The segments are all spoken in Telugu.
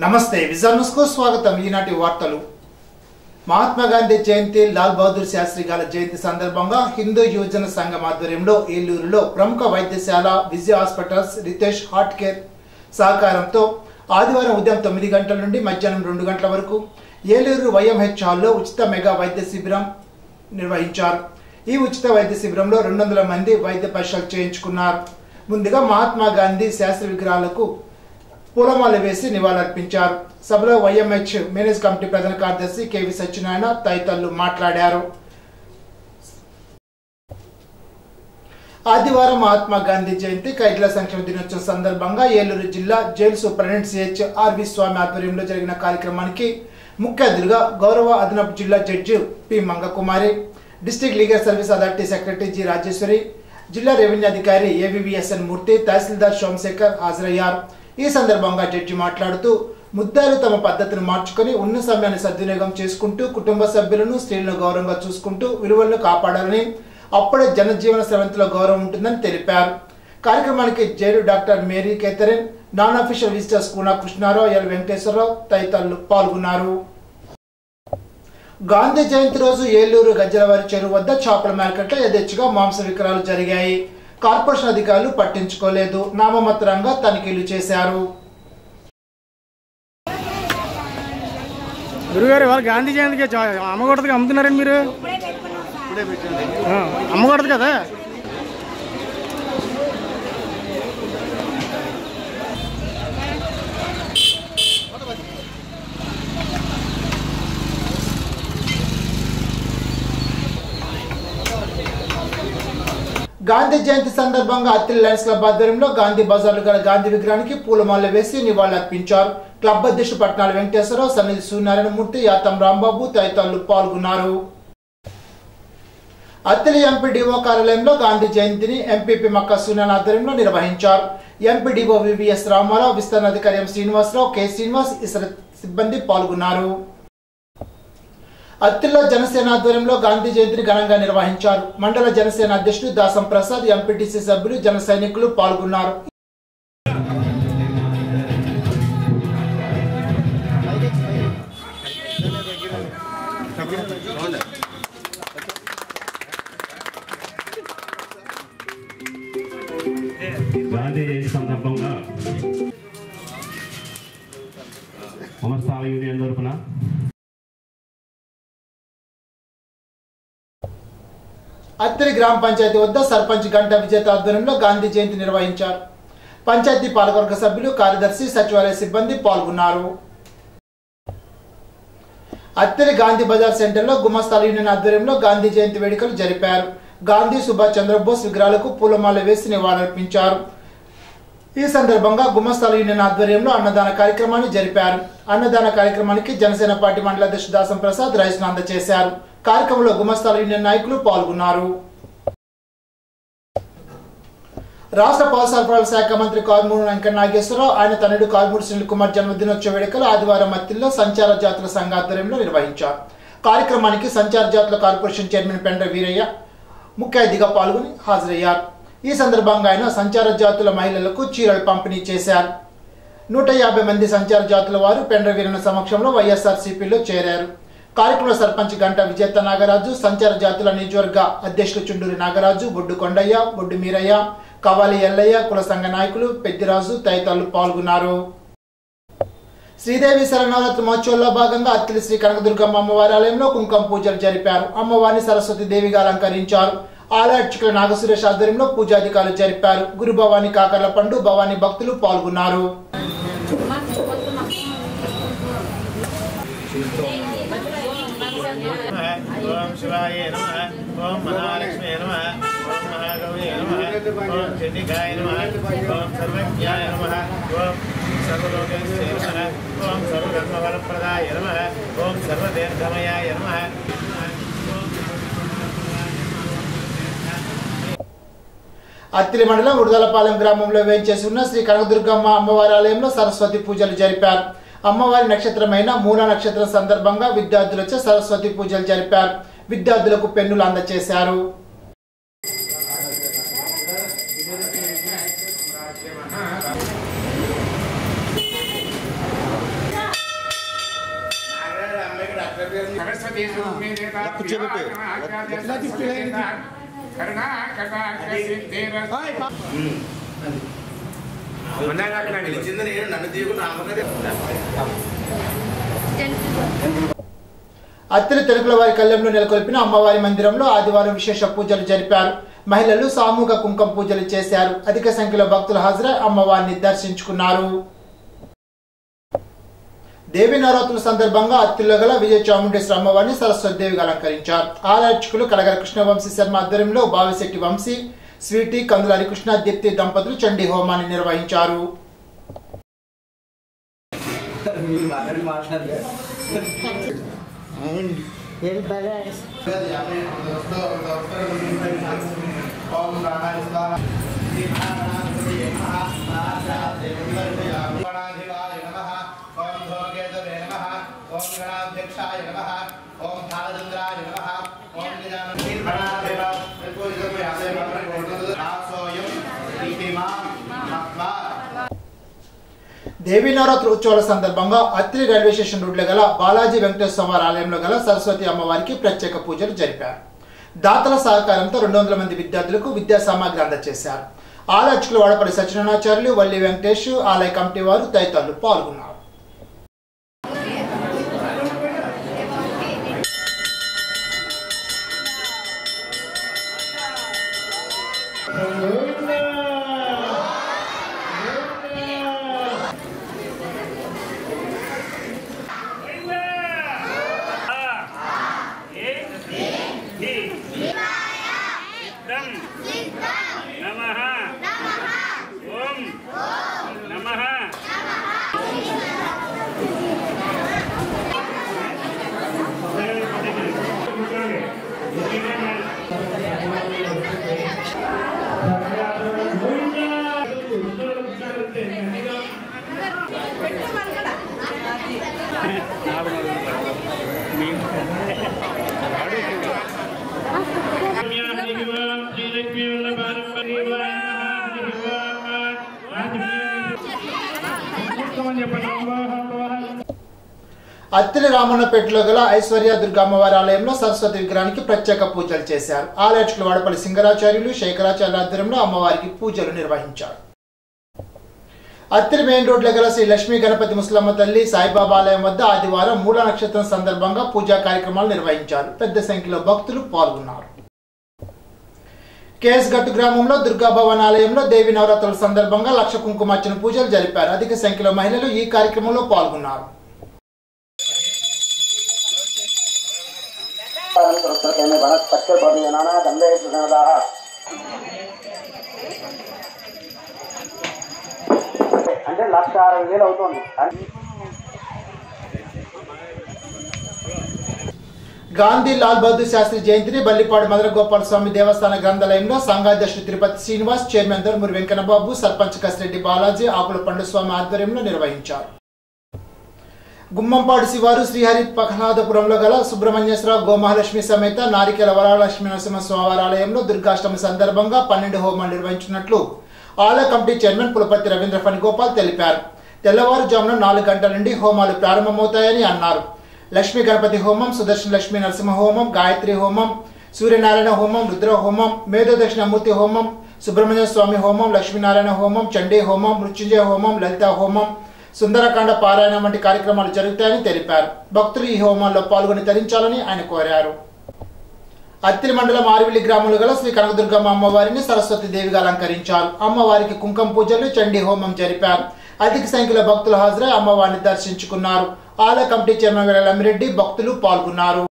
నమస్తే విజన్ న్యూస్ కు స్వాగతం ఈనాటి వార్తలు మహాత్మా గాంధీ జయంతి లాల్ బహదూర్ శాస్త్రి గారి జయంతి సందర్భంగా హిందూ యువజన సంఘం ఆధ్వర్యంలో ఏలూరులో ప్రముఖ వైద్యశాల Vijaya hospitals Ritesh heart care సహకారంతో ఆదివారం ఉదయం తొమ్మిది గంటల నుండి మధ్యాహ్నం రెండు గంటల వరకు ఏలూరు వైఎంహెచ్ హాల్లో ఉచిత మెగా వైద్య శిబిరం నిర్వహించారు ఈ ఉచిత వైద్య శిబిరంలో రెండు వందల మంది వైద్య పరీక్షలు చేయించుకున్నారు ముందుగా మహాత్మా గాంధీ శాస్త్ర విగ్రహాలకు పూలమాల వేసి నివాళులర్పించారు సభలో వైఎంహెచ్ మేనేజ్ కమిటీ ప్రధాన కార్యదర్శి కెవి సత్యనారాయణ తదితరులు మాట్లాడారు ఆదివారం మహాత్మా గాంధీ జయంతి ఖైదీల సంక్షేమ దినోత్సవం సందర్భంగా ఏలూరు జిల్లా jail superintendent CH RV Swamy ఆధ్వర్యంలో జరిగిన కార్యక్రమానికి ముఖ్య అతిథిగా గౌరవ అదనపు జిల్లా judge P Mangakumari district legal service authority secretary G Rajeswari జిల్లా రెవెన్యూ అధికారి ఏవివిఎస్ఎన్ మూర్తి తహసీల్దార్ సోమశేఖర్ హాజరయ్యారు ఈ సందర్భంగా జడ్జి మాట్లాడుతూ ముద్దాలు తమ పద్ధతిని మార్చుకొని ఉన్న సమయాన్ని సద్వినియోగం చేసుకుంటూ కుటుంబ సభ్యులను స్త్రీలను గౌరవంగా చూసుకుంటూ విలువలను కాపాడాలని అప్పుడే జనజీవన స్రవంతిలో గౌరవం ఉంటుందని తెలిపారు కార్యక్రమానికి jail doctor Mary Catherine non official visitors Koona Krishnarao L Venkateswararao తదితరులు పాల్గొన్నారు గాంధీ జయంతి రోజు ఏలూరు గజ్జలవారి చెరువు వద్ద చేపల మార్కెట్లో యథేచ్ఛగా మాంస విక్రయాలు జరిగాయి కార్పొరేషన్ అధికారులు పట్టించుకోలేదు నామమాత్రంగా తనిఖీలు చేశారు గురుగారు వాళ్ళు గాంధీ జయంతికి చా- అమ్మకూడదుగా అమ్ముతున్నారండి మీరు ఆ, అమ్మకూడదు కదా గాంధీ జయంతి సందర్భంగా అత్తిలి లయన్స్ క్లబ్ ఆధ్వర్యంలో గాంధీ బజార్లో గల గాంధీ విగ్రహానికి పూలమాల వేసి నివాళులర్పించారు క్లబ్ అధ్యక్షుడు పట్నాల వెంకటేశ్వరరావు సన్నిధి సూర్యనారాయణమూర్తి యాతం రాంబాబు తదితరులు పాల్గొన్నారు అత్తిలి ఎంపీడీఓ కార్యాలయంలో గాంధీ జయంతిని ఎంపీపీ మక్క సూర్యనారాయణ ఆధ్వర్యంలో నిర్వహించారు ఎంపీడీఓ వివిఎస్ రామారావు విస్తరణ అధికారి ఎం శ్రీనివాసరావు కె శ్రీనివాస్ ఇతర సిబ్బంది పాల్గొన్నారు అత్తిల్లో జనసేన ఆధ్వర్యంలో గాంధీ జయంతిని ఘనంగా నిర్వహించారు మండల జనసేన అధ్యక్షుడు దాసం ప్రసాద్ ఎంపీటీసీ సభ్యులు జన సైనికులు పాల్గొన్నారు గాంధీ జయంతి సందర్భంగా అమర్స్థాల యూనియన్ తరపున అత్తిలి గ్రామ పంచాయతీ వద్ద సర్పంచ్ గంట విజేత ఆధ్వర్యంలో గాంధీ జయంతి నిర్వహించారు పంచాయతీ పాలకవర్గ సభ్యులు కార్యదర్శి సచివాలయ సిబ్బంది పాల్గొన్నారు అత్తిలి గాంధీ బజార్ సెంటర్లో గుమస్తాల యూనియన్ ఆధ్వర్యంలో గాంధీ జయంతి వేడుకలు జరిపారు గాంధీ సుభాష్ చంద్రబోస్ విగ్రహాలకు పూలమాల వేసి నివాళులర్పించారు ఈ సందర్భంగా గుమస్తాల యూనియన్ ఆధ్వర్యంలో అన్నదాన కార్యక్రమాన్ని జరిపారు అన్నదాన కార్యక్రమానికి జనసేన పార్టీ మండల అధ్యక్షుడు దాసం ప్రసాద్ రైస్ను అందజేశారు కార్యక్రమంలో గుమస్తాల యూనియన్ నాయకులు పాల్గొన్నారు రాష్ట్ర పౌర సరఫరాల శాఖ మంత్రి కారుమూరు వెంకట నాగేశ్వరరావు ఆయన తనయుడు కారుమూరు సునీల్ కుమార్ జన్మదినోత్సవ వేడుకలు ఆదివారం మత్తిల్లో సంచార జాతుల సంఘ ఆధ్వర్యంలో నిర్వహించారు కార్యక్రమానికి సంచార జాతుల కార్పొరేషన్ చైర్మన్ పెండ్ర వీరయ్య ముఖ్య అతిథిగా పాల్గొని హాజరయ్యారు ఈ సందర్భంగా ఆయన సంచార జాతుల మహిళలకు చీరలు పంపిణీ చేశారు నూట యాభై మంది సంచార జాతుల వారు పెండ్ర వీరన్న సమక్షంలో వైఎస్ఆర్సీపీలో చేరారు కార్యక్రమంలో సర్పంచ్ గంట విజేత నాగరాజు సంచార జాతుల నియోజకవర్గ అధ్యక్షులు చుండూరి నాగరాజు బొడ్డు కొండయ్య బొడ్డు మీరయ్య కవాలి ఎల్లయ్య కుల సంఘ నాయకులు పెద్దిరాజు తదితరులు పాల్గొన్నారు శ్రీదేవి శరణవరాత్రి మహోత్సవంలో భాగంగా అత్తిలి శ్రీ కనకదుర్గమ్మ అమ్మవారి ఆలయంలో కుంకుమ పూజలు జరిపారు అమ్మవారిని సరస్వతి దేవిగా అలంకరించారు ఆలయ అర్చకుల నాగసురేష్ ఆధ్వర్యంలో పూజాధికారులు జరిపారు గురు భవాని కాకర్ల పండు భవానీ భక్తులు పాల్గొన్నారు ఓం శివాయ నమ ఓం మహాలక్ష్మి నమ ఓం మహాగౌరీ నమ ఓం చండికాయ నమ ఓం సర్వజ్ఞాయ నమ ఓం సర్వలోకేశ్వర నమ ఓం సర్వధర్మవరప్రదాయ నమ ఓం సర్వదీర్ఘమయాయ నమ అత్తిలి మండలం ఉడదలపాలెం గ్రామంలో వేంచేసి ఉన్న శ్రీ కనకదుర్గమ్మ అమ్మవారి ఆలయంలో సరస్వతి పూజలు జరిపారు అమ్మవారి నక్షత్రమైన మూల నక్షత్రం సందర్భంగా విద్యార్థులచే సరస్వతి పూజలు జరిపారు విద్యార్థులకు పెన్నులు అందజేశారు అత్తిరి తెనుకుల వారి కళ్యంలో నెలకొల్పిన అమ్మవారి మందిరంలో ఆదివారం విశేష పూజలు జరిపారు మహిళలు సామూహిక కుంకుమ పూజలు చేశారు అధిక సంఖ్యలో భక్తులు హాజరై అమ్మవారిని దర్శించుకున్నారు దేవి నవరాత్రుల సందర్భంగా అత్తిలో గల విజయ చాముండేశ్వర అమ్మవారిని సరస్వతి దేవిగా అలంకరించారు ఆలర్చకులు కలగర కృష్ణవంశీ శర్మ ఆధ్వర్యంలో బావిశెట్టి వంశీ స్వీటీ కందుల హరికృష్ణ దీప్తి దంపతులు చండీ హోమాన్ని నిర్వహించారు దేవీ నవరాత్రి ఉత్సవాల సందర్భంగా అత్రి రైల్వే స్టేషన్ రోడ్లో గల బాలాజీ వెంకటేశ్వర వారి ఆలయంలో గల సరస్వతి అమ్మవారికి ప్రత్యేక పూజలు జరిపారు దాతల సహకారంతో రెండు వందల మంది విద్యార్థులకు విద్యా సామాగ్రి అందజేశారు ఆలర్చకులు వాడపల్లి సత్యనారాయణాచార్యులు వల్లి వెంకటేష్ ఆలయ కమిటీ వారు తదితరులు పాల్గొన్నారు నమః ఓం నమః అత్తిలి రామన్నపేటలో గల ఐశ్వర్య దుర్గా అమ్మవారి ఆలయంలో సరస్వతి విగ్రహానికి ప్రత్యేక పూజలు చేశారు ఆలయర్చకులు వాడపల్లి సింగరాచార్యులు శేఖరాచార్యుల ఆధ్వర్యంలో అమ్మవారికి పూజలు నిర్వహించారు అత్తిలి మెయిన్ రోడ్లో గల శ్రీ లక్ష్మీ గణపతి ముస్లమ్మ తల్లి సాయిబాబా ఆలయం వద్ద ఆదివారం మూల నక్షత్రం సందర్భంగా పూజా కార్యక్రమాలు నిర్వహించారు పెద్ద సంఖ్యలో భక్తులు పాల్గొన్నారు కేఎస్ గట్టు గ్రామంలో దుర్గా భవన్ ఆలయంలో దేవి నవరాత్రుల సందర్భంగా లక్ష కుంకుమార్చన పూజలు జరిపారు అధిక సంఖ్యలో మహిళలు ఈ కార్యక్రమంలో పాల్గొన్నారు సంస్కృతేన వనస్పత్య భవనానా గంధే సుగంధాః అంటే లక్ష అరవై వేలు అవుతుంది గాంధీ లాల్ బహదూర్ శాస్త్రి జయంతిని బల్లిపాడు మదన గోపాల స్వామి దేవస్థాన గ్రంథాలయంలో సంఘాధ్యక్షుడు తిరుపతి శ్రీనివాస్ చైర్మన్ దొరమూరి వెంకన్నబాబు సర్పంచ్ కసిరెడ్డి బాలాజీ ఆకుల పండు స్వామి ఆధ్వర్యంలో నిర్వహించారు గుమ్మంపాడు శివారు శ్రీహరి పఖనాథపురంలో గల సుబ్రహ్మణ్యేశ్వర గోమహాలక్ష్మి సమేత నారికేల వరలక్ష్మి నరసింహస్వామి ఆలయంలో దుర్గాష్టమి సందర్భంగా పన్నెండు హోమాలు నిర్వహించినట్లు ఆలయ కమిటీ చైర్మన్ పులపర్తి రవీంద్ర ఫణిగోపాల్ తెలిపారు తెల్లవారుజామున నాలుగు గంటల నుండి హోమాలు ప్రారంభమవుతాయని అన్నారు లక్ష్మీ గణపతి హోమం సుదర్శన లక్ష్మీ నరసింహ హోమం గాయత్రి హోమం సూర్యనారాయణ హోమం రుద్ర హోమం మేధదక్షిణమూర్తి హోమం సుబ్రహ్మణ్య స్వామి హోమం లక్ష్మీనారాయణ హోమం చండీ హోమం మృత్యుంజయ హోమం లలిత హోమం సుందరకాండ పారాయణం వంటి కార్యక్రమాలు జరుగుతాయని తెలిపారు భక్తులు ఈ హోమాల్లో పాల్గొని తరించాలని ఆయన కోరారు అత్తిలి మండలం ఆరివిల్లి గ్రామంలో గల శ్రీ కనకదుర్గమ్మ అమ్మవారిని సరస్వతి దేవిగా అలంకరించారు అమ్మవారికి కుంకుమ పూజలు చండీ హోమం జరిపారు అధిక సంఖ్యలో భక్తులు హాజరై అమ్మవారిని దర్శించుకున్నారు ఆలయ కమిటీ చైర్మన్ వెలమిరెడ్డి భక్తులు పాల్గొన్నారు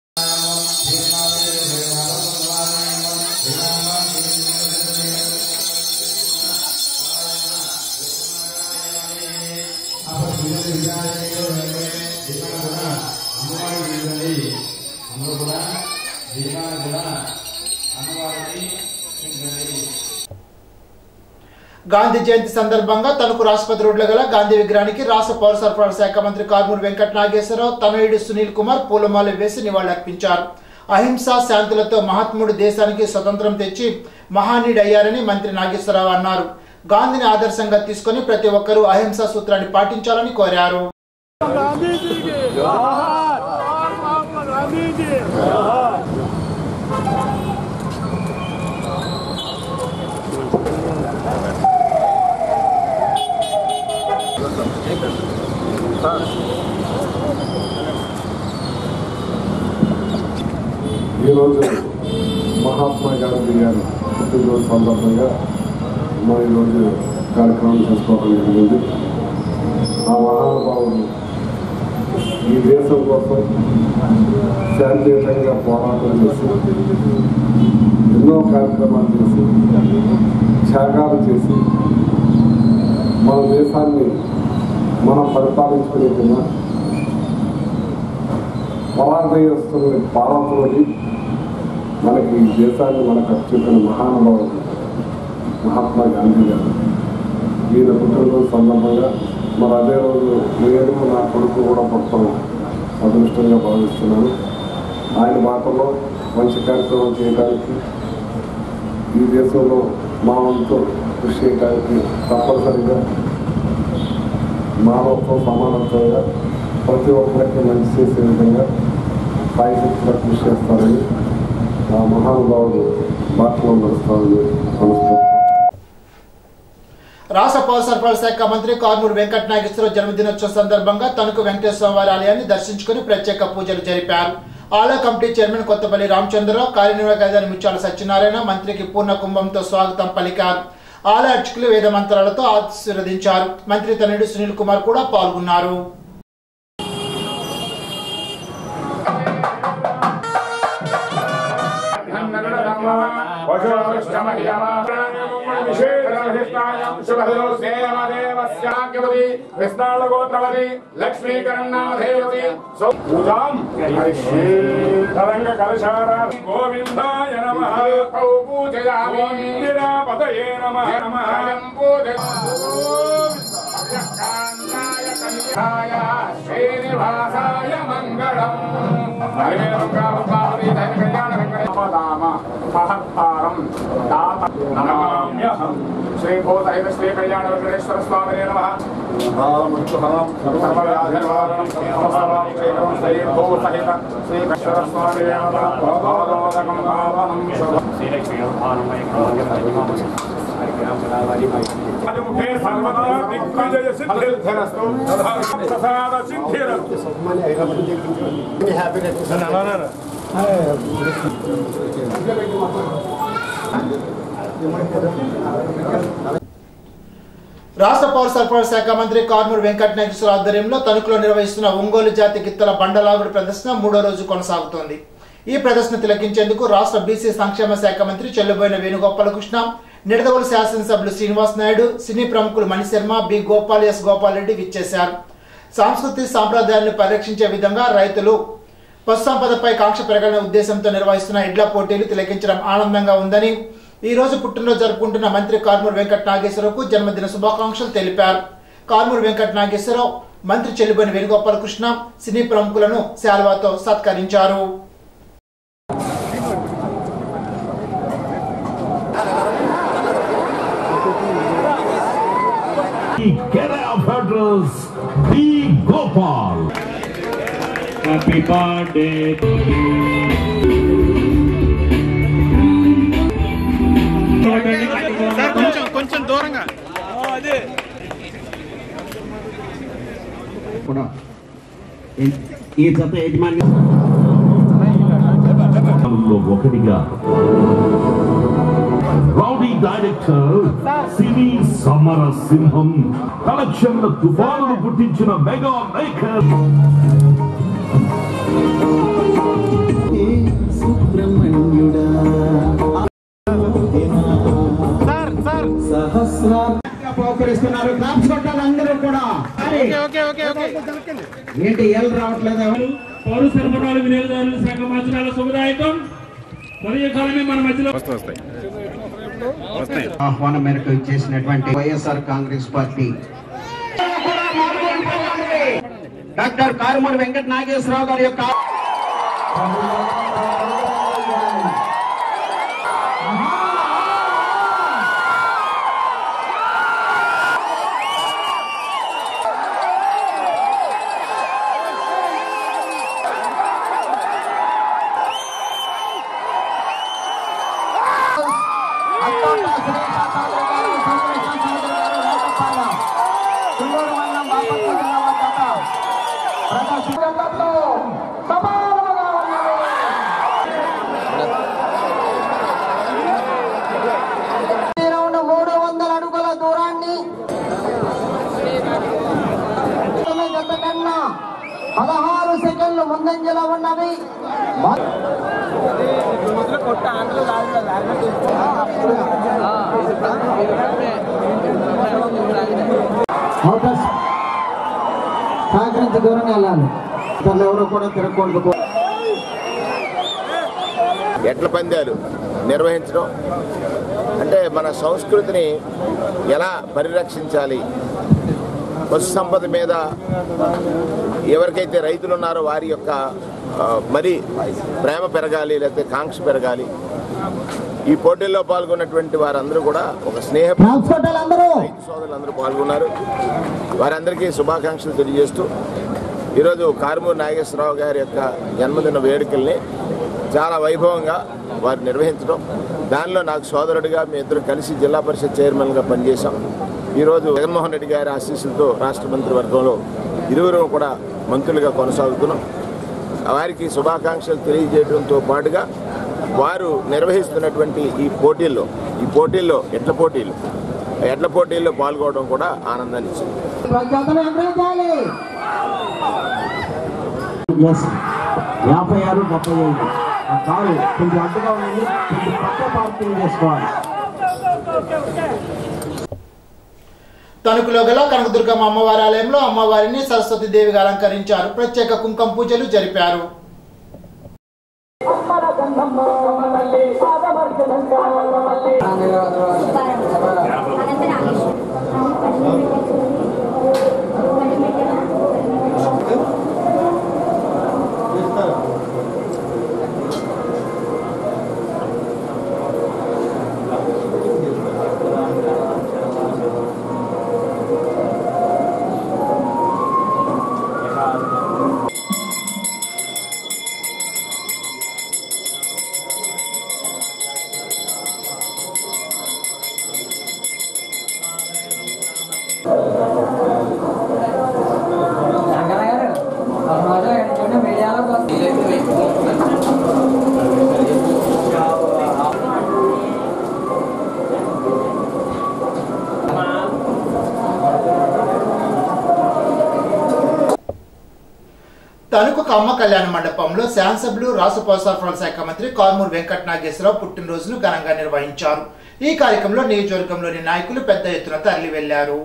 గాంధీ జయంతి సందర్భంగా తణుకు రాష్ట్రపతి రోడ్ల గల గాంధీ విగ్రహానికి రాష్ట్ర పౌర సరఫరాల శాఖ మంత్రి కారుమూరి వెంకట నాగేశ్వరరావు తనయుడు సునీల్ కుమార్ పూలమాల వేసి నివాళులర్పించారు అహింస శాంతులతో మహాత్ముడు దేశానికి స్వతంత్రం తెచ్చి మహానీయుడు అయ్యారని మంత్రి నాగేశ్వరరావు అన్నారు గాంధీని ఆదర్శంగా తీసుకొని ప్రతి ఒక్కరూ అహింసా సూత్రాన్ని పాటించాలని కోరారు గాంధీజీకి జోహార్ మహాత్మా గాంధీజీ ఈరోజు మహాత్మా గాంధీ గారి పుట్టినరోజు సందర్భంగా మనం ఈరోజు కార్యక్రమం చేసుకోవడం జరిగింది ఆ మహానుభావుడు ఈ దేశం కోసం శాంతియుతంగా పోరాటం చేసి ఎన్నో కార్యక్రమాలు చేసి త్యాగాలు చేసి మన దేశాన్ని మనం పరిపాలించుకునే కింద పరాజయస్తుల్ని పాలతోడి మనకి ఈ దేశాన్ని మనకు అప్పచెప్పిన మహానుభావుడు మహాత్మా గాంధీ గారు ఈయన పుట్టినరోజు సందర్భంగా మరి అదే రోజు నేను నా కొడుకు కూడా పుట్టడం అదృష్టంగా భావిస్తున్నాను ఆయన బాటలో మంచి కార్యక్రమం చేయడానికి ఈ దేశంలో మా వంతు కృషి చేయడానికి తప్పనిసరిగా మానవత్వం సమానత్వంగా ప్రతి ఒక్కరికి మంచి చేసే విధంగా సాయశక్తిగా కృషి చేస్తారని ఆ మహానుభావుడు బాటలో నడుస్తారని మనస్ఫూర్తి రాష్ట్ర పౌర సరఫరాల శాఖ మంత్రి కార్మూరు వెంకట నాగేశ్వరరావు జన్మదినోత్సవం సందర్భంగా తణుకు వెంకటేశ్వర వారి ఆలయాన్ని దర్శించుకుని ప్రత్యేక పూజలు జరిపారు ఆలయ కమిటీ చైర్మన్ కొత్తపల్లి రామచంద్రరావు కార్యనిర్వాహక అధికారి ముత్యాల సత్యనారాయణ మంత్రికి పూర్ణ కుంభంతో స్వాగతం పలికారు ఆలయ అర్చకులు వేద మంత్రాలతో ఆశీర్వదించారు మంత్రి తనయుడు సునీల్ కుమార్ కూడా పాల్గొన్నారు విష్ణాళగోత్రవతి లక్ష్మీకరణామధేయవతి పూజాం తరంగ కలశారా గోవిందాయ నమః పూజయామి ఇందిరాపతయే నమః నమః శ్రీనివాసాయ మంగళం మహత్తారం నమామ్యహం శ్రీభూతహిత శ్రీ కళ్యాణ వెంకటేశ్వర స్వామి నమ సర్వవ్యాధినివారణం సమస్తవాం శ్రీకరం శ్రీభూతహిత శ్రీకృష్ణ స్వామి నమ రాజముఖే సర్వదా దిగ్విజయ సిద్ధిరస్తు తథా ప్రసాద సిద్ధిరస్తు రాష్ట్ర పౌర సరఫరాల శాఖ మంత్రి కార్మూరు వెంకట నాగేశ్వర ఆధ్వర్యంలో తణుకులో నిర్వహిస్తున్న ఒంగోలు జాతి గిత్తల బండలాగుడు ప్రదర్శన మూడో రోజు కొనసాగుతోంది ఈ ప్రదర్శన తిలకించేందుకు రాష్ట్ర బీసీ సంక్షేమ శాఖ మంత్రి చెల్లుబోయిన వేణుగోపాలకృష్ణ నిడదవోలు శాసనసభ్యులు శ్రీనివాస్ నాయుడు సినీ ప్రముఖులు మణిశర్మ బి గోపాల్ ఎస్ గోపాల్ రెడ్డి విచ్చేశారు సాంస్కృతిక సాంప్రదాయాలను పరిరక్షించే విధంగా రైతులు పశు సంపదపై కాంక్ష పెరగాలనే ఉద్దేశంతో నిర్వహిస్తున్న ఎడ్ల పోటీలు తిలకించడం ఆనందంగా ఉందని ఈ రోజు పుట్టినరోజు జరుపుకుంటున్న మంత్రి కార్మూరు వెంకట నాగేశ్వరరావుకు జన్మదిన శుభాకాంక్షలు తెలిపారు కార్మూరు వెంకట నాగేశ్వరరావు మంత్రి చెల్లిబోని వేణుగోపాలకృష్ణ సినీ ప్రముఖులను శాల్వాతో సత్కరించారు Get out address B. Gopal. Happy birthday. కొంచెం కొంచెం దూరంగా కూడా ఈ- ఈ జత యజమాని లో ఒకటిగా రౌడీ డైరెక్టర్ సినీ సమర సింహం కలెక్షన్ల తుఫానును పుట్టించిన మెగా మేకర్ పోకరిస్తున్నారు క్లాప్స్ కొట్టాలి అందరూ కూడా ఓకే ఓకే ఓకే ఏంటి ఏళ్ళు రావట్లేదు ఎవరు పౌర సరఫరాల వినియోగదారుల శాఖ మార్చడాల శుభదాయకం మరియు కాలమే మన మధ్యలో ఆహ్వానం మేరకు ఇచ్చేసినటువంటి YSR Congress party doctor Karumuri Venkata Nageswararao గారి యొక్క పదహారు సెకండ్లు ముందంజలో ఉన్నవి అవుటర్స్ సహకరించి దూరంగా వెళ్ళాలి ఇతరులు ఎవరు కూడా తిరగకూడదు ఎడ్ల పందాలు నిర్వహించడం అంటే మన సంస్కృతిని ఎలా పరిరక్షించాలి పశు సంపద మీద ఎవరికైతే రైతులు ఉన్నారో వారి యొక్క ఆ, మరి ప్రేమ పెరగాలి లేకపోతే కాంక్ష పెరగాలి ఈ పోటీల్లో పాల్గొన్నటువంటి వారందరూ కూడా ఒక స్నేహ రైతు సోదరులందరూ పాల్గొన్నారు వారందరికీ శుభాకాంక్షలు తెలియజేస్తూ ఈరోజు కారుమూరి నాగేశ్వరరావు గారి యొక్క జన్మదిన వేడుకల్ని చాలా వైభవంగా వారు నిర్వహించడం దానిలో నాకు సోదరుడిగా మీ ఇద్దరు కలిసి జిల్లా పరిషత్ చైర్మన్గా పనిచేశాం ఈరోజు జగన్మోహన్ రెడ్డి గారి ఆశీస్సులతో రాష్ట్ర మంత్రివర్గంలో ఇరువురు కూడా మంత్రులుగా కొనసాగుతున్నాం వారికి శుభాకాంక్షలు తెలియజేయడంతో పాటుగా వారు నిర్వహిస్తున్నటువంటి ఈ పోటీల్లో ఈ పోటీల్లో ఎడ్ల పోటీలు ఆ ఎడ్ల పోటీల్లో పాల్గొనడం కూడా ఆనందాన్ని ఇచ్చింది ఎస్ యాభై ఆరు ముప్పై ఐదు ఆ కారు కొంచెం అడ్డుగా ఉంది కొంచెం పక్క పార్కింగ్ చేసుకోవాలి తణుకులో గల కనకదుర్గమ్మ అమ్మవారి ఆలయంలో అమ్మవారిని సరస్వతి దేవిగా అలంకరించారు ప్రత్యేక కుంకుమ పూజలు జరిపారు తణుకు కమ్మ కళ్యాణ మండపంలో శాసనసభ్యులు రాష్ట్ర పౌర సరఫరాల శాఖ మంత్రి కారుమూరు వెంకట నాగేశ్వరరావు పుట్టినరోజును ఘనంగా నిర్వహించారు ఈ కార్యక్రమంలో నియోజకవర్గంలోని నాయకులు పెద్ద ఎత్తున తరలి వెళ్లారు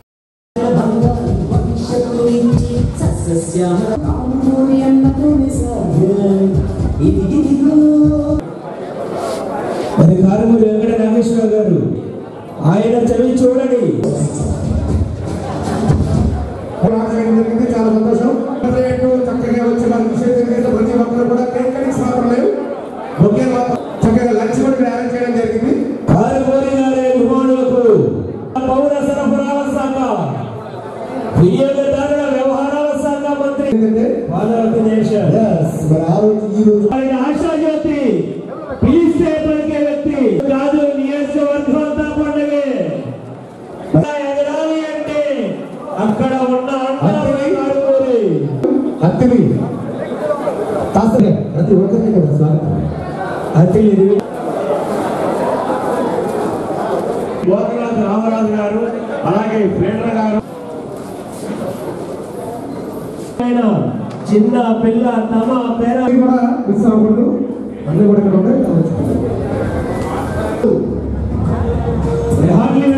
అది కారుమూరి వెంకట నాగేశ్వర గారు ఆయన చదివి చూడండి జరిగింది చాలా సంతోషం రేటు చక్కగా వచ్చి మన విషయం జరిగితే ప్రతి ఒక్కరు కూడా కేక్ కటింగ్స్ మాత్రం లేవు ఒకే మాత్రం చక్కగా లంచ్ కూడా ఇక్కడ అరేంజ్ చేయడం జరిగింది కారుమూరి గారి అభిమానులకు పౌర సరఫరాల శాఖ వినియోగదారుల వ్యవహారాల శాఖ మంత్రి పాదవతి నేషన్ మరి ఆ రోజు ఈ రోజు ఆయన ఆశాజ్యోతి పిలిస్తే పలికే వ్యక్తి కాదు నియోజకవర్గం అంతా పండుగే ఎగరాలి అంటే అక్కడ ఉన్న అన్నారని కారుమూరి అత్తిని తాసరే ప్రతి ఒక్కరికి కూడా స్వాగతం అతి గోకరాజు రామరాజు గారు అలాగే ఫీడర్ గారు ఆయన చిన్న పిల్ల తమ పేర కూడా మిస్ అవ్వకూడదు అన్ని కూడా ఇక్కడ ఉంటాయి హార్లీ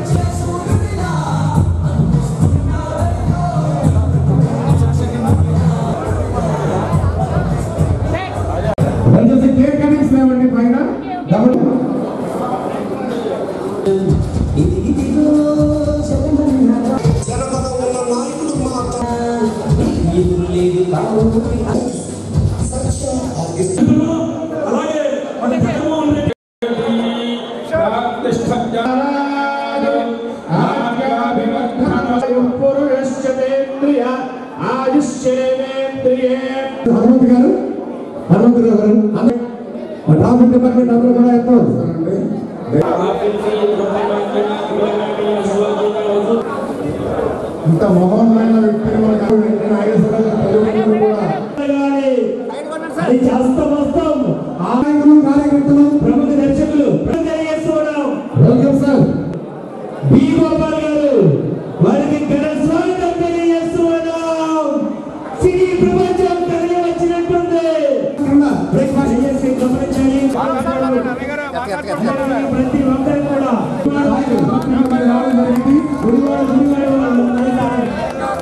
దయచేసి కేక్ కటింగ్స్ లేవండి పైన డబుల్ అలాగే మన జగన్మోహన్ రెడ్డి హనుమంత్ గారు హనుమంతరావు గారు మన ట్రాఫిక్ డిపార్ట్మెంట్ అందరూ కూడా ఎంతో ఇంత మొహమైన వ్యక్తిని మనకు నాగేశ్వరరావు గారు కూడా అది చేస్తాం వస్తాం ఆ నాయకులు కార్యకర్తలు ప్రముఖ దర్శకులు తెలియజేస్తున్నాం వెల్కమ్ సార్ బి గోపాల్ గారు వారికి ఘన స్వాగతం తెలియజేస్తున్నాం సినీ ప్రతి ఒక్కరు కూడా రావడం జరిగింది గుడివాడ గుడివాడ వాళ్ళు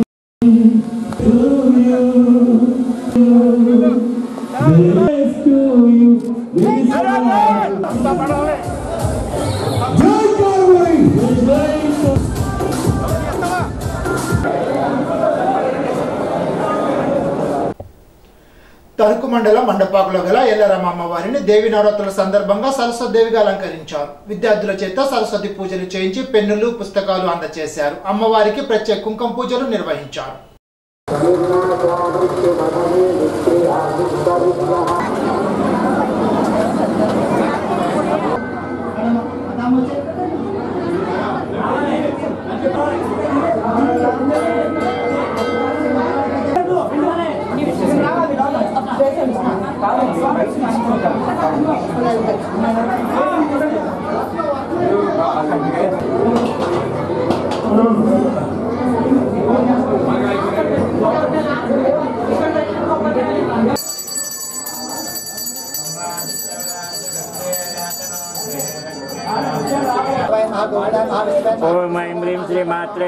తణుకు మండలం మండపాకులో గల ఎల్లరమ్మ అమ్మవారిని దేవి నవరాత్రుల సందర్భంగా సరస్వతి దేవిగా అలంకరించారు విద్యార్థుల చేత సరస్వతి పూజలు చేయించి పెన్నులు పుస్తకాలు అందజేశారు అమ్మవారికి ప్రత్యేక కుంకుమ పూజలు నిర్వహించారు ఓం ఐం హ్రీం శ్రీ మాత్రే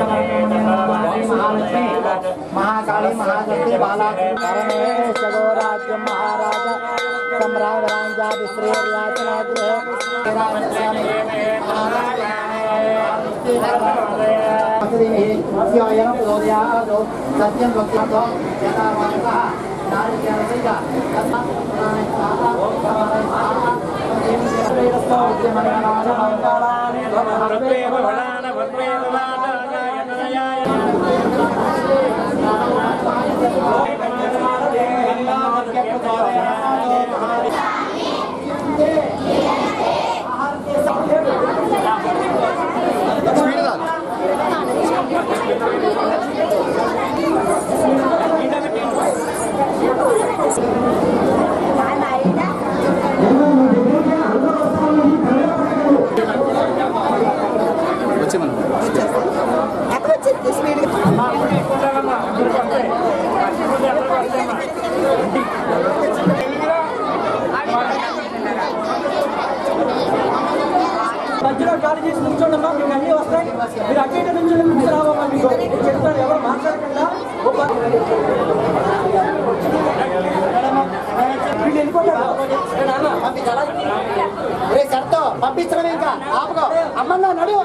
महाकाली महाशक्ति बाला परमेश्वरो राज्य महाराज सम्राट राजा विश्रेयाचना सत्यं वक्तो यथा वासः नारिकेलस्य మధ్యలో ఖాళీ చేసి నుంచోండమ్మా మీకు అన్ని వస్తాయి మీరు అటు ఇటు నుంచి నుంచి రావమ్మా మీకు చెప్తారు ఎవరు మాట్లాడకుండా ఒక వీళ్ళు వెళ్ళిపోతారు రే సర్తో పంపించడం ఇంకా ఆపుకో అమ్మన్నా నడు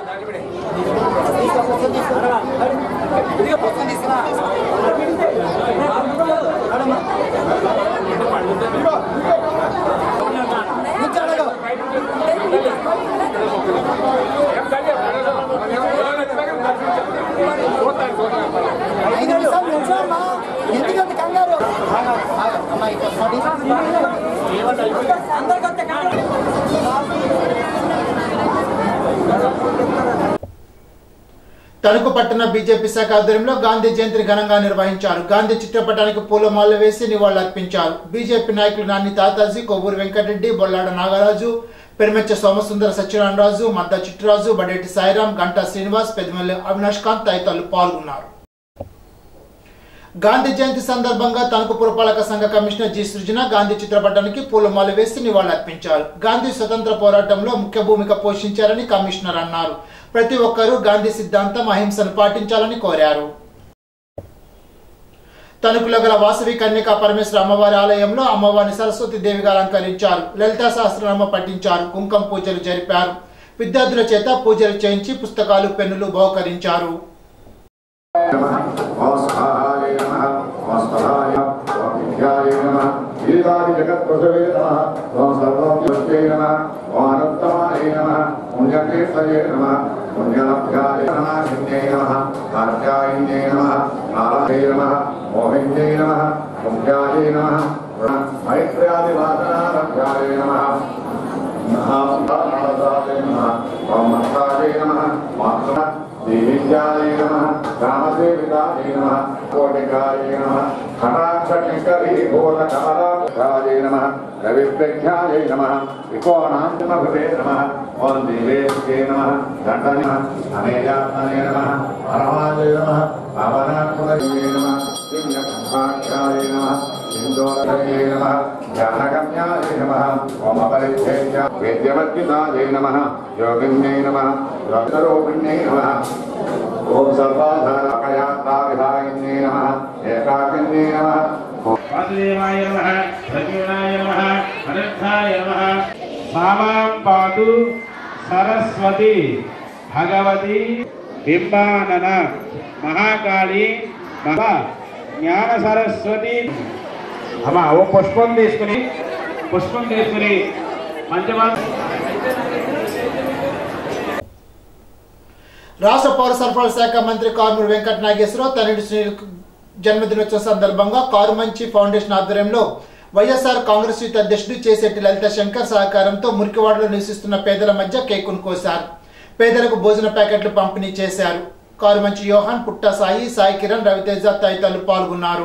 ఐదు నిమిషాలు నిల్చోమ్మా ఎందుకంత కంగారు అమ్మాయి తణుకు పట్టణ బీజేపీ శాఖ ఆధ్వర్యంలో గాంధీ జయంతిని ఘనంగా నిర్వహించారు గాంధీ చిత్రపటానికి పూలమాల వేసి నివాళులర్పించారు బీజేపీ నాయకులు నాని తాతాజీ కొవ్వూరు వెంకటరెడ్డి బొల్లాడ నాగరాజు పెరిమెచ్చ సోమసుందర సత్యనారాయణరాజు మద్ద చిట్టురాజు బడేటి సాయిరాం గంటా శ్రీనివాస్ పెద్దమల్లి అవినాష్ కాంత్ తదితరులు పాల్గొన్నారు గాంధీ జయంతి సందర్భంగా తణుకు పురపాలక సంఘ కమిషనర్ జి సృజన గాంధీ చిత్రపటానికి పూలమాల వేసి నివాళులర్పించారు గాంధీ స్వతంత్ర పోరాటంలో ముఖ్య భూమిక పోషించారని కమిషనర్ అన్నారు ప్రతి ఒక్కరూ గాంధీ సిద్ధాంతం అహింసను పాటించాలని కోరారు తణుకులో గల వాసవి కన్యకా పరమేశ్వర అమ్మవారి ఆలయంలో అమ్మవారిని సరస్వతి దేవిగా అలంకరించారు లలితా సహస్రనామ పఠించారు కుంకుమ పూజలు జరిపారు విద్యార్థుల చేత పూజలు చేయించి పుస్తకాలు పెన్నులు బహుకరించారు వాస్కారాయ నమః వాస్పదాయ వాక్యాయ నమః గీతాది జగత్ప్రసవే నమః ఓం సర్వోపే నమః ఓం అనంతమాయ నమః పుణ్యకీర్తయే నమః పుణ్యలభ్యాయ నమః శిన్యే నమః కార్యాయిన్యే నమః నారాయ నమః మోహిన్యే నమః పుణ్యాయ నమః మైత్ర్యాది వాసనాలభ్యాయ నమః మహాప్రాణాయ నమః ఓం మంత్రాయ నమః మాతృ దేవిద్యాయ నమః రామదేవితాయ నమః కోటికాయ నమః కటాక్షంకరీ భూత కమలాయ నమః రవిప్రజ్ఞాయ నమః త్రికోణాంతమభృతే నమః ఓం దేవేశే నమః దండని నమః అనేయాత్మనే నమః పరమాయ నమః పవనాత్మనే నమః దివ్యకంఠాఖ్యాయ నమః సింధోరయ నమః ధ్యానగమ్యాయ నమ ఓం అపరిచ్ఛేద్య వేద్యవర్జితాయ నమ యోగిన్యై నమ యోగరూపిణ్యై నమ ఓం సర్వాధారకయాత్రావిధాయిన్యై నమ ఏకాకిన్యై నమ వాసుదేవాయ నమ ప్రద్యుమ్నాయ నమ అనంతాయ నమ సామాం పాతు సరస్వతి భగవతి బింబానన మహాకాళి మహా జ్ఞాన సరస్వతి అమ్మా ఓ పుష్పం తీసుకుని పుష్పం తీసుకుని పంచమా రాష్ట్ర పౌర సరఫరాల శాఖ మంత్రి కారుమూరి వెంకట నాగేశ్వరరావు తనయుడు సునీల్ జన్మదినోత్సవం సందర్భంగా కారుమంచి ఫౌండేషన్ ఆధ్వర్యంలో వైఎస్ఆర్ కాంగ్రెస్ యూత్ అధ్యక్షుడు చేసేటి లలిత శంకర్ సహకారంతో మురికివాడలో నివసిస్తున్న పేదల మధ్య కేకును కోశారు పేదలకు భోజన ప్యాకెట్లు పంపిణీ చేశారు కారుమంచి యోహాన్ పుట్ట సాయి సాయి కిరణ్ రవితేజ తదితరులు పాల్గొన్నారు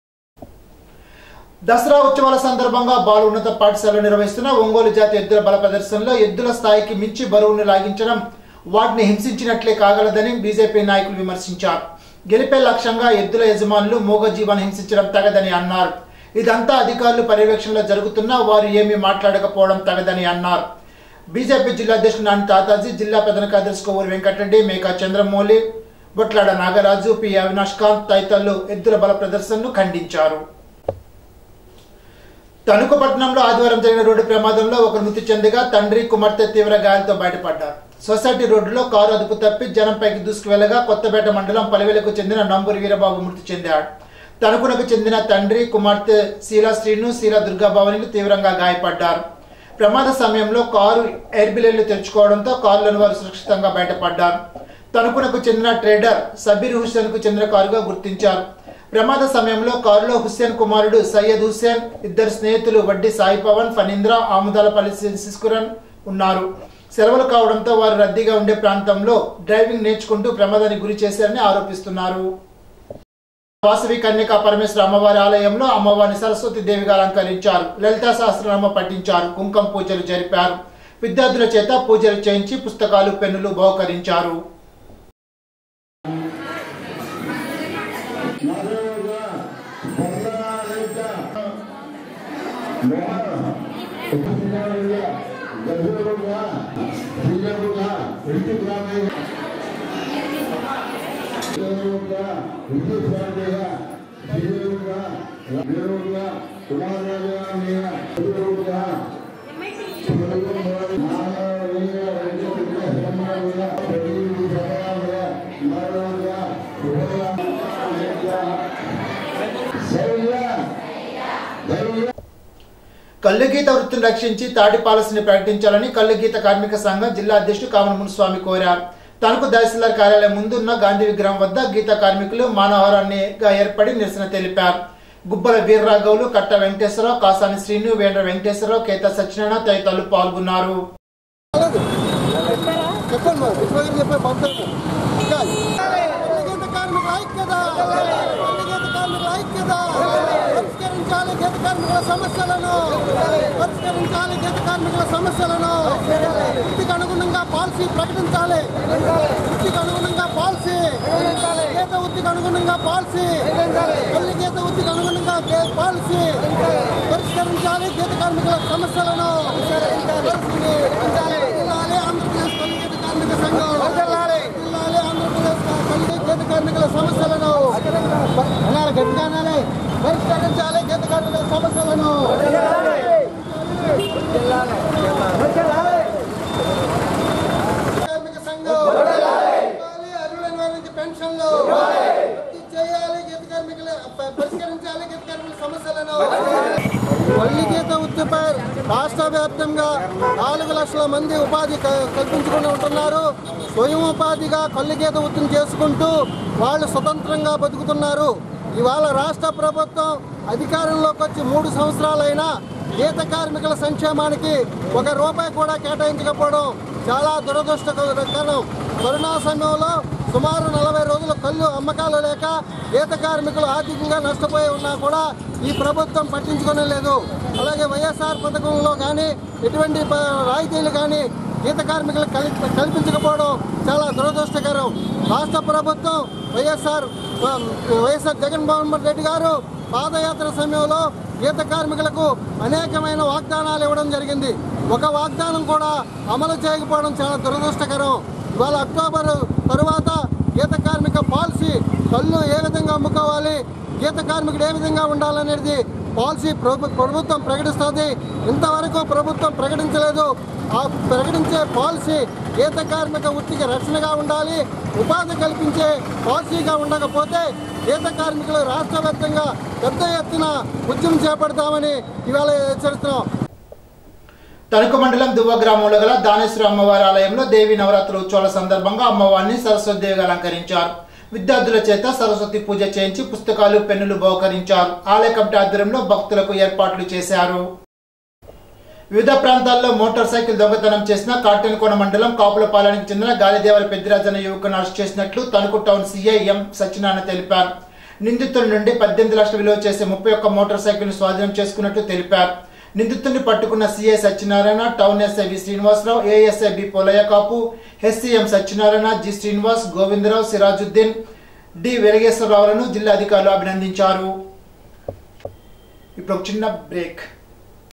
దసరా ఉత్సవాల సందర్భంగా బాల ఉన్నత పాఠశాలలో నిర్వహిస్తున్న ఒంగోలు జాతి ఎద్దుల బల ప్రదర్శనలో ఎద్దుల స్థాయికి మించి బరువును లాగించడం వాటిని హింసించినట్లే కాగలదని బీజేపీ నాయకులు విమర్శించారు గెలిపే లక్ష్యంగా ఎద్దుల యజమానులు మూగజీవాన్ని హింసించడం తగదని అన్నారు ఇదంతా అధికారులు పర్యవేక్షణలో జరుగుతున్నా వారు ఏమీ మాట్లాడకపోవడం తగదని అన్నారు బీజేపీ జిల్లా అధ్యక్షుడు నాని తాతాజీ జిల్లా ప్రధాన కార్యదర్శి కొవ్వూరు వెంకటరెడ్డి మేకా చంద్రమౌళి బొట్లాడ నాగరాజు పి అవినాష్ కాంత్ తదితరులు ఎద్దుల బల ప్రదర్శనను ఖండించారు తణుకు పట్టణంలో ఆదివారం జరిగిన రోడ్డు ప్రమాదంలో ఒకరు మృతి చెందగా తండ్రి కుమార్తె తీవ్ర గాయాలతో బయటపడ్డారు సొసైటీ రోడ్డులో కారు అదుపు తప్పి జనంపైకి దూసుకువెళ్లగా కొత్తపేట మండలం పలివెలకు చెందిన నంబూరి వీరబాబు మృతి చెందాడు తణుకునకు చెందిన తండ్రి కుమార్తె శీలా శ్రీను శీలా దుర్గాభవానికి తీవ్రంగా గాయపడ్డారు ప్రమాద సమయంలో కారు ఎయిర్బిలైన్లు తెరుచుకోవడంతో కారులోని వారు సురక్షితంగా బయటపడ్డారు తణుకునకు చెందిన ట్రేడర్ సబీర్ హుస్సేన్ కు చెందిన కారుగా గుర్తించారు ప్రమాద సమయంలో కారులో హుస్సేన్ కుమారుడు సయ్యద్ హుస్సేన్ ఇద్దరు స్నేహితులు వడ్డీ సాయి పవన్ ఫణీంద్ర ఆముదాలపల్లి శిశుకురన్ ఉన్నారు సెలవులు కావడంతో వారు రద్దీగా ఉండే ప్రాంతంలో డ్రైవింగ్ నేర్చుకుంటూ ప్రమాదానికి గురి చేశారని ఆరోపిస్తున్నారు వాసవి కన్యకా పరమేశ్వర అమ్మవారి ఆలయంలో అమ్మవారిని సరస్వతి దేవిగా అలంకరించారు లలితా సహస్రనామ పఠించారు కుంకుమ పూజలు జరిపారు విద్యార్థుల చేత పూజలు చేయించి పుస్తకాలు పెన్నులు బహుకరించారు కల్లుగీత వృత్తిని రక్షించి తాడి పాలసీని ప్రకటించాలని కల్లుగీత కార్మిక సంఘం జిల్లా అధ్యక్షుడు కామన మునిస్వామి కోరారు తనకు తహసీల్దార్ కార్యాలయం ముందున్న గాంధీ విగ్రహం వద్ద గీత కార్మికులు మానవహారాన్నిగా ఏర్పడి నిరసన తెలిపారు గుబ్బల వీర్రాఘవులు కట్ట వెంకటేశ్వరరావు కాసాని శ్రీను వేండ్ర వెంకటేశ్వరరావు కేత సత్యనారాయణ తదితరులు పాల్గొన్నారు చెప్పండి మరి ఇప్పటికీ చెప్పే పంపుతాము ఇంకా గీత కార్మికుల ఐక్యత గీత కార్మికుల ఐక్యత పరిష్కరించాలి గీత కార్మికుల సమస్యలను పరిష్కరించాలి గీత కార్మికుల సమస్యలను వృత్తికి అనుగుణంగా పాలసీ ప్రకటించాలి వృత్తికి అనుగుణంగా పాలసీ గీత వృత్తికి అనుగుణంగా పాలసీ తల్లి గీత వృత్తికి అనుగుణంగా గే- పాలసీ పరిష్కరించాలి గీత కార్మికుల సమస్యలను పరిష్కరించాలి జిల్లాలే ఆంధ్రప్రదేశ్ తల్లి గీత కార్మిక సంఘం జిల్లాలే ఆంధ్రప్రదేశ్ తల్లి గీత కార్మికుల సమస్యలను అనాలి గట్టిగా అనాలి పరిష్కరించాలి గీత కార్మికుల సమస్యలను కార్మిక సంఘం ఇవ్వాలి, అర్హులైన వారికి పెన్షన్లు భర్తీ చేయాలి గీత కార్మికుల ప- పరిష్కరించాలి గీత కార్మికుల సమస్యలను పల్లి గీత వృత్తిపై రాష్ట్ర వ్యాప్తంగా నాలుగు లక్షల మంది ఉపాధి క- కల్పించుకుని ఉంటున్నారు స్వయం ఉపాధిగా కళ్ళు గీత వృత్తిని చేసుకుంటూ వాళ్ళు స్వతంత్రంగా బతుకుతున్నారు ఇవాళ రాష్ట్ర ప్రభుత్వం అధికారంలోకి వచ్చి మూడు సంవత్సరాలైనా గీత కార్మికుల సంక్షేమానికి ఒక రూపాయి కూడా కేటాయించకపోవడం చాలా దురదృష్టకరం కరోనా సమయంలో సుమారు నలభై రోజులు కళ్ళు అమ్మకాలు లేక గీత కార్మికులు ఆర్థికంగా నష్టపోయి ఉన్నా కూడా ఈ ప్రభుత్వం పట్టించుకోనే లేదు అలాగే వైఎస్ఆర్ పథకంలో కానీ ఎటువంటి ప- రాయితీలు కానీ గీత కార్మికులకు కల్పి కల్పించకపోవడం చాలా దురదృష్టకరం రాష్ట్ర ప్రభుత్వం వైఎస్ఆర్ వైఎస్ఆర్ జగన్మోహన్ రెడ్డి గారు పాదయాత్ర సమయంలో గీత కార్మికులకు అనేకమైన వాగ్దానాలు ఇవ్వడం జరిగింది ఒక వాగ్దానం కూడా అమలు చేయకపోవడం చాలా దురదృష్టకరం ఇవాళ అక్టోబర్ తరువాత గీత కార్మిక పాలసీ కళ్ళు ఏ విధంగా అమ్ముకోవాలి గీత కార్మికుడు ఏ విధంగా ఉండాలనేది పాలసీ ప్రభు- ప్రభుత్వం ప్రకటిస్తుంది ఇంతవరకు ప్రభుత్వం ప్రకటించలేదు ఆ ప్రకటించే పాలసీ గీత కార్మిక వృత్తికి రక్షణగా ఉండాలి ఉపాధి కల్పించే పాలసీగా ఉండకపోతే గీత కార్మికులు రాష్ట్ర వ్యాప్తంగా పెద్ద ఎత్తున ఉద్యమం చేపడతామని ఇవాళ హెచ్చరిస్తున్నాం తణుకు మండలం దువ్వ గ్రామంలో గల దానేశ్వర అమ్మవారి ఆలయంలో దేవి నవరాత్రి ఉత్సవాల సందర్భంగా అమ్మవారిని సరస్వతి దేవిగా అలంకరించారు విద్యార్థుల చేత సరస్వతి పూజ చేయించి పుస్తకాలు పెన్నులు బహుకరించారు ఆలయ కమిటీ ఆధ్వర్యంలో భక్తులకు ఏర్పాట్లు చేశారు వివిధ ప్రాంతాల్లో మోటార్ సైకిల్ దొంగతనం చేసిన కాటన్కోన మండలం కాపులపాలెనికి చెందిన గాలిదేవర పెద్దిరాజన యువకును అరెస్ట్ చేసినట్లు Tanuku town CI M Satyanarayana తెలిపారు నిందితుల నుండి పద్దెనిమిది లక్షల విలువ చేసే ముప్పై ఒక్క మోటార్ సైకిల్ స్వాధీనం చేసుకున్నట్లు తెలిపారు నిందితుడిని పట్టుకున్న CI Satyanarayana town SI V Srinivasarao ASI B Polaiah Kapu SCM Satyanarayana G Srinivas Govindarao Sirajuddin D వెరగేశ్వరరావులను జిల్లా అధికారులు అభినందించారు ఇప్పుడు ఒక చిన్న బ్రేక్